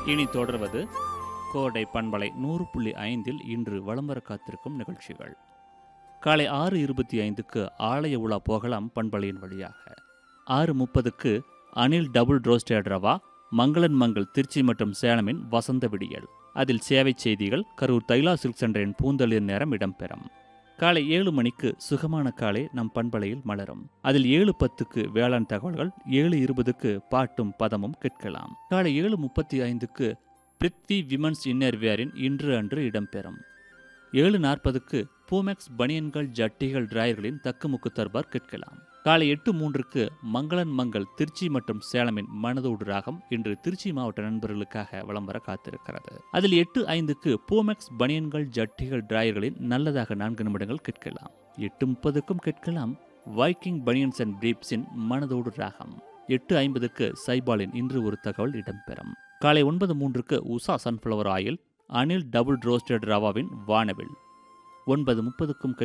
இனி தொடர்வது கோடை பண்பலை நூறு புள்ளி ஐந்தில் இன்று வலம் வர காத்திருக்கும் நிகழ்ச்சிகள் காலை ஆறு இருபத்தி ஐந்துக்கு ஆலய உலா போகலாம் பண்பலையின் வழியாக ஆறு முப்பதுக்கு அனில் டபுள் ரோஸ்டட் ரவா மங்களன் மங்கள் திருச்சி மற்றும் சேலமின் வசந்த விடியல் அதில் சேவை செய்திகள் கரூர் தைலா சில்க் சென்டரின் பூந்தளிர் நேரம் இடம்பெறும் காலை ஏழு மணிக்கு சுகமான காலை நம் பண்பலையில் மலரும் அதில் ஏழு பத்துக்கு வேளாண் தகவல்கள் ஏழு இருபதுக்கு பாட்டும் பதமும் கேட்கலாம் காலை ஏழு முப்பத்தி ஐந்துக்கு பிரித்வி விமன்ஸ் இன்னர்வேரின் இன்று அன்று இடம்பெறும் ஏழு நாற்பதுக்கு பூமெக்ஸ் பனியன்கள் ஜட்டிகள் டிராயர்களின் தக்குமுக்கு தர்பார் கேட்கலாம் காலை எட்டு மூன்றுக்கு மங்களன் மங்கள் திருச்சி மற்றும் சேலமின் மனதோடு ராகம் இன்று திருச்சி மாவட்ட நண்பர்களுக்காக வலம் வர காத்திருக்கிறது அதில் எட்டு ஐந்துக்கு பூமெக்ஸ் பனியன்கள் ஜட்டிகள் டிராயர்களின் நல்லதாக நான்கு நிமிடங்கள் கேட்கலாம் எட்டு முப்பதுக்கும் கேட்கலாம் வைக்கிங் பனியன்ஸ் அண்ட் பிரீப்ஸின் மனதோடு ராகம் எட்டு ஐம்பதுக்கு சைபாலின் இன்று ஒரு தகவல் இடம்பெறும் காலை ஒன்பது மூன்றுக்கு Usha sunflower oil Anil double roasted ரவாவின் வானவில் ஒன்பது முப்பதுக்கும்